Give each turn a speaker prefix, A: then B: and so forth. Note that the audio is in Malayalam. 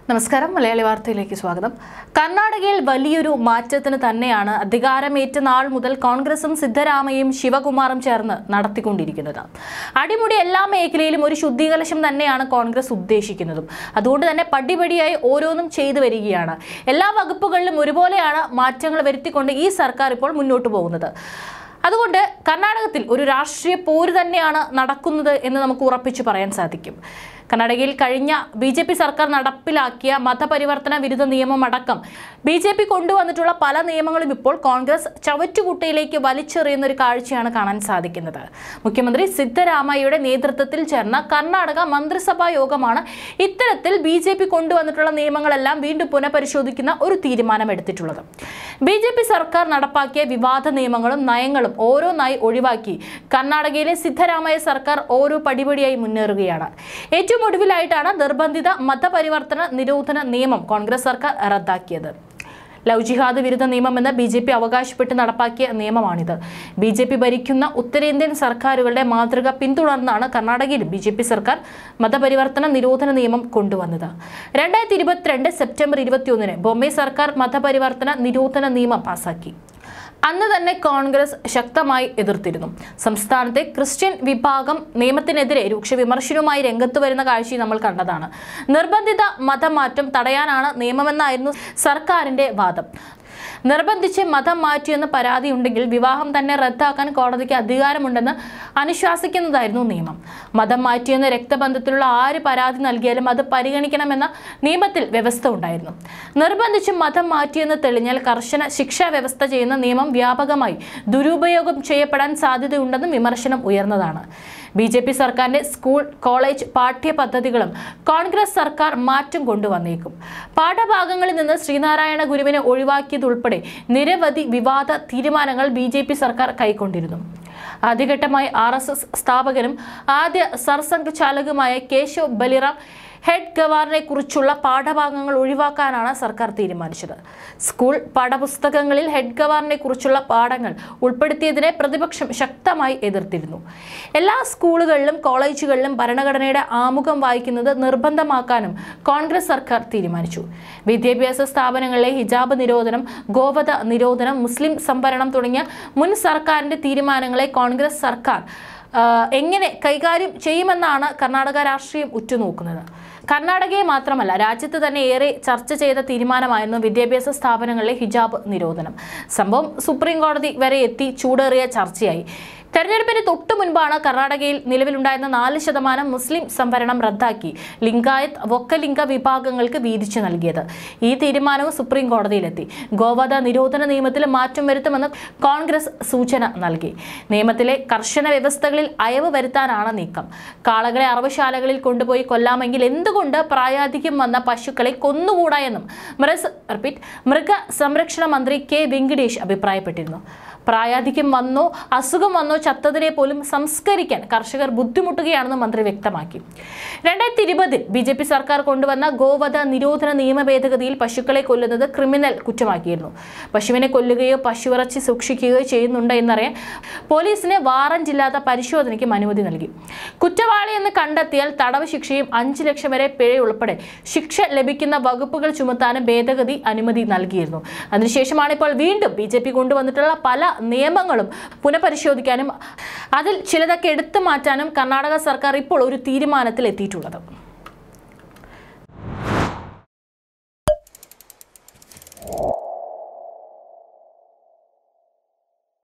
A: നമസ്കാരം മലയാളി വാർത്തയിലേക്ക് സ്വാഗതം കർണാടകയിൽ വലിയൊരു മാറ്റത്തിന് തന്നെയാണ് അധികാരമേറ്റ നാൾ മുതൽ കോൺഗ്രസും സിദ്ധരാമയ്യയും ശിവകുമാറും ചേർന്ന് നടത്തിക്കൊണ്ടിരിക്കുന്നത് അടിമുടി എല്ലാ മേഖലയിലും ഒരു ശുദ്ധീകലശം തന്നെയാണ് കോൺഗ്രസ് ഉദ്ദേശിക്കുന്നതും അതുകൊണ്ട് തന്നെ പടിപടിയായി ഓരോന്നും ചെയ്തു വരികയാണ് എല്ലാ വകുപ്പുകളിലും ഒരുപോലെയാണ് മാറ്റങ്ങൾ വരുത്തിക്കൊണ്ട് ഈ സർക്കാർ ഇപ്പോൾ മുന്നോട്ട് പോകുന്നത് അതുകൊണ്ട് കർണാടകത്തിൽ ഒരു രാഷ്ട്രീയ പോര് തന്നെയാണ് നടക്കുന്നത് എന്ന് നമുക്ക് ഉറപ്പിച്ചു പറയാൻ സാധിക്കും കർണാടകയിൽ കഴിഞ്ഞ ബി ജെ പി സർക്കാർ നടപ്പിലാക്കിയ മതപരിവർത്തന വിരുദ്ധ നിയമം അടക്കം ബി ജെ പി കൊണ്ടുവന്നിട്ടുള്ള പല നിയമങ്ങളും ഇപ്പോൾ കോൺഗ്രസ് ചവറ്റുകുട്ടയിലേക്ക് വലിച്ചെറിയുന്ന ഒരു കാഴ്ചയാണ് കാണാൻ സാധിക്കുന്നത് മുഖ്യമന്ത്രി സിദ്ധരാമയ്യയുടെ നേതൃത്വത്തിൽ ചേർന്ന കർണാടക മന്ത്രിസഭാ യോഗമാണ് ഇത്തരത്തിൽ ബി ജെ പി കൊണ്ടുവന്നിട്ടുള്ള നിയമങ്ങളെല്ലാം വീണ്ടും പുനഃപരിശോധിക്കുന്ന ഒരു തീരുമാനമെടുത്തിട്ടുള്ളത് ബി ജെ പി സർക്കാർ നടപ്പാക്കിയ വിവാദ നിയമങ്ങളും നയങ്ങളും ഓരോന്നായി ഒഴിവാക്കി കർണാടകയിലെ സിദ്ധരാമയ്യ സർക്കാർ ഓരോ പടിപടിയായി മുന്നേറുകയാണ് ഏറ്റവും ഒടുവിലായിട്ടാണ് നിർബന്ധിത മതപരിവർത്തന നിരോധന നിയമം കോൺഗ്രസ് സർക്കാർ റദ്ദാക്കിയത് ലവ് ജിഹാദ് വിരുദ്ധ നിയമമെന്ന് ബി ജെ പി അവകാശപ്പെട്ട് നടപ്പാക്കിയ നിയമമാണിത് ബി ജെ പി ഭരിക്കുന്ന ഉത്തരേന്ത്യൻ സർക്കാരുകളുടെ മാതൃക പിന്തുടർന്നാണ് കർണാടകയിലും ബി ജെ പി സർക്കാർ മതപരിവർത്തന നിരോധന നിയമം കൊണ്ടുവന്നത് രണ്ടായിരത്തി ഇരുപത്തിരണ്ട് സെപ്റ്റംബർ ഇരുപത്തിയൊന്നിന് ബോംബെ സർക്കാർ മതപരിവർത്തന നിരോധന നിയമം പാസാക്കി അന്ന് തന്നെ കോൺഗ്രസ് ശക്തമായി എതിർത്തിരുന്നു സംസ്ഥാനത്തെ ക്രിസ്ത്യൻ വിഭാഗം നിയമത്തിനെതിരെ രൂക്ഷ വിമർശനവുമായി രംഗത്ത് വരുന്ന കാഴ്ചയും നമ്മൾ കണ്ടതാണ് നിർബന്ധിത മതമാറ്റം തടയാനാണ് നിയമമെന്നായിരുന്നു സർക്കാരിന്റെ വാദം നിർബന്ധിച്ച് മതം മാറ്റിയെന്ന് പരാതിയുണ്ടെങ്കിൽ വിവാഹം തന്നെ റദ്ദാക്കാൻ കോടതിക്ക് അധികാരമുണ്ടെന്ന് അനുശാസിക്കുന്നതായിരുന്നു നിയമം മതം മാറ്റിയെന്ന് രക്തബന്ധത്തിലുള്ള ആര് പരാതി നൽകിയാലും അത് പരിഗണിക്കണമെന്ന നിയമത്തിൽ വ്യവസ്ഥ ഉണ്ടായിരുന്നു നിർബന്ധിച്ച് മതം മാറ്റിയെന്ന് തെളിഞ്ഞാൽ കർശന ശിക്ഷാ വ്യവസ്ഥ ചെയ്യുന്ന നിയമം വ്യാപകമായി ദുരുപയോഗം ചെയ്യപ്പെടാൻ സാധ്യതയുണ്ടെന്നും വിമർശനം ഉയർന്നതാണ് ബി ജെ പി സർക്കാരിന്റെ സ്കൂൾ കോളേജ് പാഠ്യ പദ്ധതികളും കോൺഗ്രസ് സർക്കാർ മാറ്റം കൊണ്ടുവന്നേക്കും പാഠഭാഗങ്ങളിൽ നിന്ന് ശ്രീനാരായണ ഗുരുവിനെ ഒഴിവാക്കിയതുൾപ്പെടെ നിരവധി വിവാദ തീരുമാനങ്ങൾ ബി ജെ പി സർക്കാർ കൈക്കൊണ്ടിരുന്നു ആദ്യഘട്ടമായി ആർ എസ് എസ് സ്ഥാപകനും ആദ്യ സർസംഘ് ചാലകുമായ കേശവ് ബലിറാം ഹെഡ് ഗവാറിനെ കുറിച്ചുള്ള പാഠഭാഗങ്ങൾ ഒഴിവാക്കാനാണ് സർക്കാർ തീരുമാനിച്ചത് സ്കൂൾ പാഠപുസ്തകങ്ങളിൽ ഹെഡ് ഗവാറിനെ കുറിച്ചുള്ള പാഠങ്ങൾ ഉൾപ്പെടുത്തിയതിനെ പ്രതിപക്ഷം ശക്തമായി എതിർത്തിരുന്നു എല്ലാ സ്കൂളുകളിലും കോളേജുകളിലും ഭരണഘടനയുടെ ആമുഖം വായിക്കുന്നത് നിർബന്ധമാക്കാനും കോൺഗ്രസ് സർക്കാർ തീരുമാനിച്ചു വിദ്യാഭ്യാസ സ്ഥാപനങ്ങളിലെ ഹിജാബ് നിരോധനം ഗോവധ നിരോധനം മുസ്ലിം സംവരണം തുടങ്ങിയ മുൻ സർക്കാരിന്റെ തീരുമാനങ്ങളെ കോൺഗ്രസ് സർക്കാർ ആ, എങ്ങനെ കൈകാര്യം ചെയ്യുമെന്നാണ് കർണാടക രാഷ്ട്രീയം ഉറ്റുനോക്കുന്നത് കർണാടകയെ മാത്രമല്ല രാജ്യത്ത് തന്നെ ഏറെ ചർച്ച ചെയ്ത തീരുമാനമായിരുന്നു വിദ്യാഭ്യാസ സ്ഥാപനങ്ങളിലെ ഹിജാബ് നിരോധനം സംഭവം സുപ്രീം കോടതി വരെ എത്തി ചൂടേറിയ ചർച്ചയായി തെരഞ്ഞെടുപ്പിന് തൊട്ടു മുൻപാണ് കർണാടകയിൽ നിലവിലുണ്ടായിരുന്ന നാല് ശതമാനം മുസ്ലിം സംവരണം റദ്ദാക്കി ലിംഗായത്ത് വൊക്കലിംഗ വിഭാഗങ്ങൾക്ക് വീതിച്ചു നൽകിയത് ഈ തീരുമാനവും സുപ്രീം കോടതിയിലെത്തി ഗോവധ നിരോധന നിയമത്തിൽ മാറ്റം വരുത്തുമെന്ന് കോൺഗ്രസ് സൂചന നൽകി നിയമത്തിലെ കർശന വ്യവസ്ഥകളിൽ അയവ് വരുത്താനാണ് നീക്കം കാളകളെ അറവശാലകളിൽ കൊണ്ടുപോയി കൊല്ലാമെങ്കിൽ എന്തുകൊണ്ട് പ്രായാധിക്യം വന്ന പശുക്കളെ കൊന്നുകൂടാ എന്നും മൃസ് റിപ്പീറ്റ് മൃഗ സംരക്ഷണ മന്ത്രി കെ വെങ്കിടേഷ് അഭിപ്രായപ്പെട്ടിരുന്നു പ്രായാധിക്യം വന്നോ അസുഖം വന്നോ ചത്തതിനെ പോലും സംസ്കരിക്കാൻ കർഷകർ ബുദ്ധിമുട്ടുകയാണെന്ന് മന്ത്രി വ്യക്തമാക്കി രണ്ടായിരത്തി ഇരുപതിൽ ബി ജെ പി സർക്കാർ കൊണ്ടുവന്ന ഗോവധ നിരോധന നിയമ ഭേദഗതിയിൽ പശുക്കളെ കൊല്ലുന്നത് ക്രിമിനൽ കുറ്റമാക്കിയിരുന്നു പശുവിനെ കൊല്ലുകയോ പശുവിറച്ചി സൂക്ഷിക്കുകയോ ചെയ്യുന്നുണ്ട് എന്നറിയാൻ പോലീസിന് വാറന്റ് ഇല്ലാത്ത പരിശോധനയ്ക്കും അനുമതി നൽകി കുറ്റവാളി എന്ന് കണ്ടെത്തിയാൽ തടവ് ശിക്ഷയും അഞ്ച് ലക്ഷം വരെ പിഴ ഉൾപ്പെടെ ശിക്ഷ ലഭിക്കുന്ന വകുപ്പുകൾ ചുമത്താനും ഭേദഗതി അനുമതി നൽകിയിരുന്നു അതിനുശേഷമാണ് ഇപ്പോൾ വീണ്ടും ബി ജെ പി കൊണ്ടുവന്നിട്ടുള്ള പല നിയമങ്ങളും പുനഃപരിശോധിക്കാനും അതിൽ ചിലതൊക്കെ എടുത്തു മാറ്റാനും കർണാടക സർക്കാർ ഇപ്പോൾ ഒരു തീരുമാനത്തിൽ എത്തിയിട്ടുള്ളത്